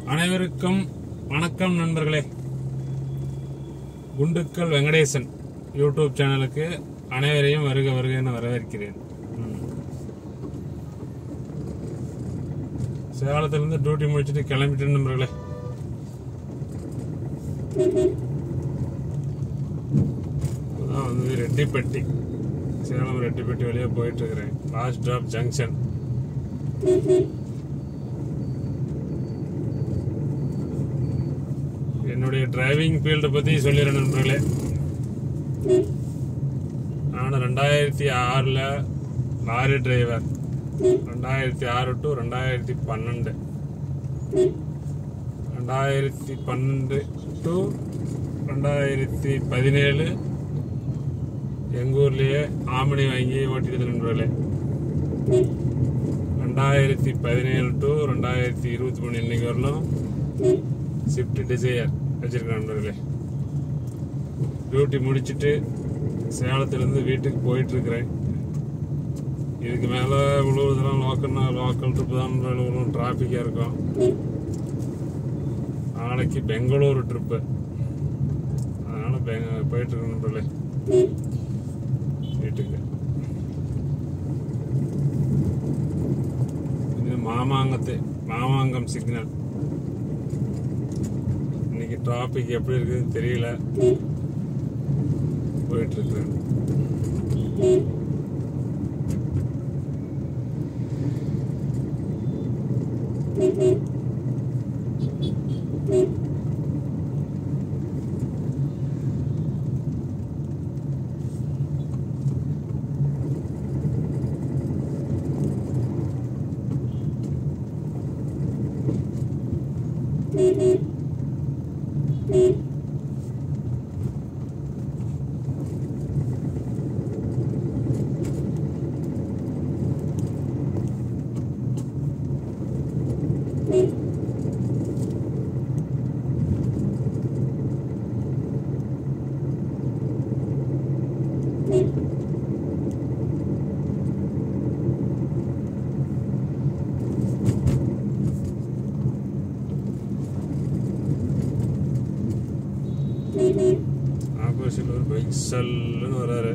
அனைவருக்கும் வணக்கம் நண்பர்களே குண்டுக்கல் வெங்கடேசன் யூடியூப் சேனலுக்கு அனைவரையும் வருக வருக என வரவேற்கிறேன் ம். சேலத்திலிருந்து டியூட்டி முடிச்சுட்டு கிளம்பிட்டேன் நண்பர்களே இப்பதான் வந்து ரெட்டிப்பட்டி சேலம் ரெட்டிப்பட்டி வழியா போயிட்டு இருக்கிறேன் லாஸ்ட் டிராப் ஜங்ஷன் என்னுடைய டிரைவிங் ஃபீல்டை பற்றி சொல்லிடுறேன் நண்பர்களே நான் ரெண்டாயிரத்தி ஆறில் லாரி டிரைவர் ரெண்டாயிரத்தி ஆறு டு ரெண்டாயிரத்தி பன்னெண்டு ரெண்டாயிரத்தி பன்னெண்டு டு ரெண்டாயிரத்தி பதினேழு எங்கள் ஊர்லேயே ஆமணி வாங்கி ஓட்டிட்டு நண்பர்களே ரெண்டாயிரத்தி பதினேழு டு ரெண்டாயிரத்தி இருபத்தி மூணு இன்னைக்கு வரலும் ஸ்விஃப்ட் டிசையர் வச்சிருக்கேன் நண்பர்களே டியூட்டி முடிச்சிட்டு சேலத்துலேருந்து வீட்டுக்கு போயிட்டு இருக்கிறேன் இதுக்கு மேலே விழுவுறதுலாம் லோக்கல்னா லோக்கல் ட்ரிப்பு தான் விழுவும் டிராஃபிக்காக இருக்கும் நாளைக்கு பெங்களூரு ட்ரிப்பு அதனால் பெங்க போயிட்டு இருக்கேன் நண்பர்களே வீட்டுக்கு இது மாமாங்கத்து மாமாங்கம் சிக்னல் இன்னைக்கு டிராபிக் எப்படி இருக்குதுன்னு தெரியல போயிட்டு இருக்கிறேன் ஆப்போசிட்ல ஒரு பைக் சல்லுன்னு வராரு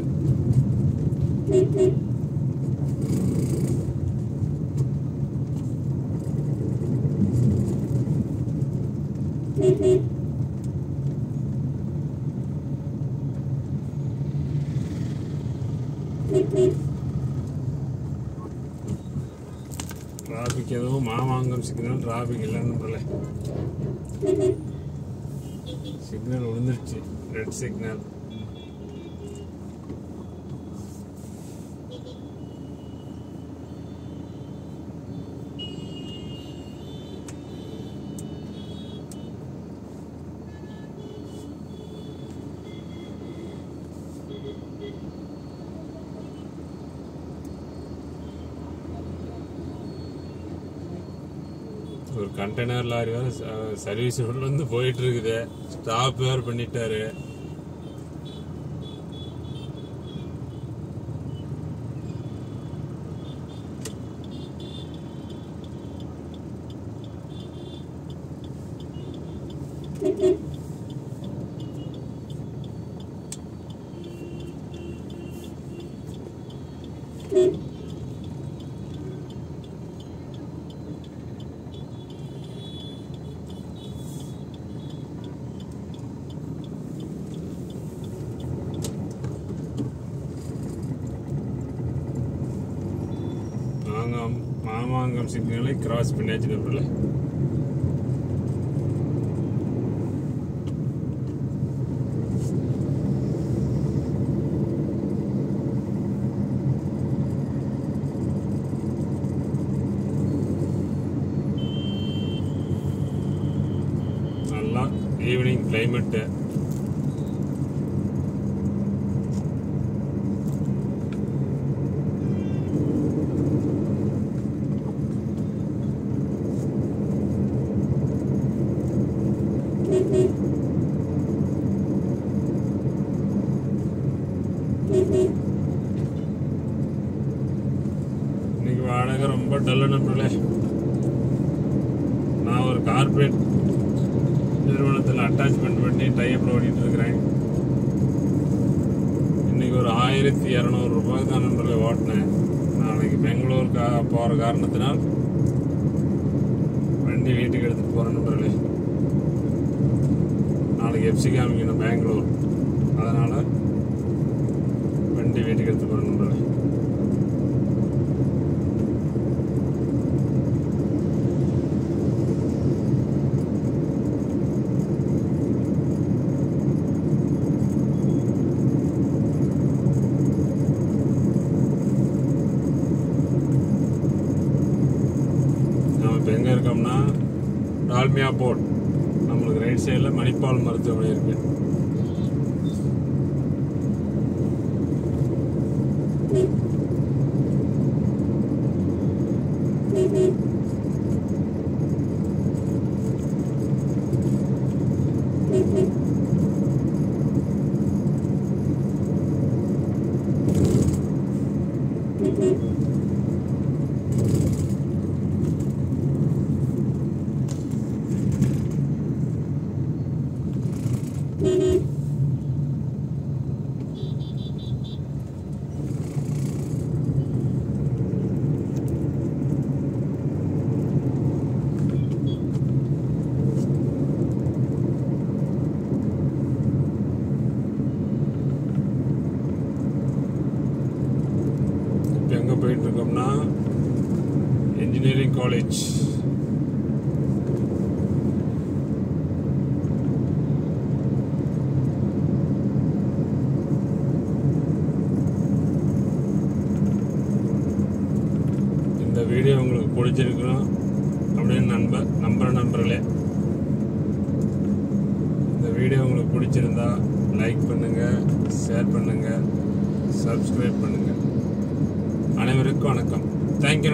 டிராபிக் எதுவும் மாமாங்கம் சிக்னல் டிராபிக் இல்லைன்னு போல சிக்னல் விழுந்துருச்சு ரெட் சிக்னல் ஒரு கண்டெய்னர் லாரி வேற சர்வீஸ் ரோட்ல இருந்து போயிட்டு இருக்குது ஸ்டாப் வேற பண்ணிட்டாரு மாங்கம் மாமாங்கம் சிக்னலை கிராஸ் பண்ணியாச்சு நண்பர்களே நல்லா ஈவினிங் கிளைமேட்டு இன்னைக்கு வாடகை ரொம்ப டல்லு நண்பர்களே நான் ஒரு கார்பரேட் நிறுவனத்தில் அட்டாச்மெண்ட் பண்ணி டைப்பில் ஓடிட்டு இருக்கிறேன் இன்னைக்கு ஒரு ஆயிரத்தி இரநூறு ரூபாய் தான் நண்பர்களை ஓட்டினேன் நாளைக்கு பெங்களூர் கா போகிற காரணத்தினால் வண்டி வீட்டுக்கு எடுத்துகிட்டு போகிறேன் நண்பர்களே நாளைக்கு எஃப்சி காமிக்கணும் பெங்களூர் அதனால் வண்டி வீட்டுக்கு எடுத்து போகிறேன் நண்பர்களே நம்ம இப்போ எங்கே இருக்கோம்னா டால்மியா போர்ட் நம்மளுக்கு ரைட் சைடில் மணிப்பால் மருத்துவமனை இருக்கு இப்போ எங்கே போயிட்டு இருக்கோம்னா இன்ஜினியரிங் காலேஜ் இந்த வீடியோ உங்களுக்கு பிடிச்சிருக்கணும் அப்படின்னு நண்ப நம்புற நண்பர்களே இந்த வீடியோ உங்களுக்கு பிடிச்சிருந்தா லைக் பண்ணுங்க ஷேர் பண்ணுங்க சப்ஸ்கிரைப் பண்ணுங்க அனைவருக்கும் வணக்கம் தேங்க்யூ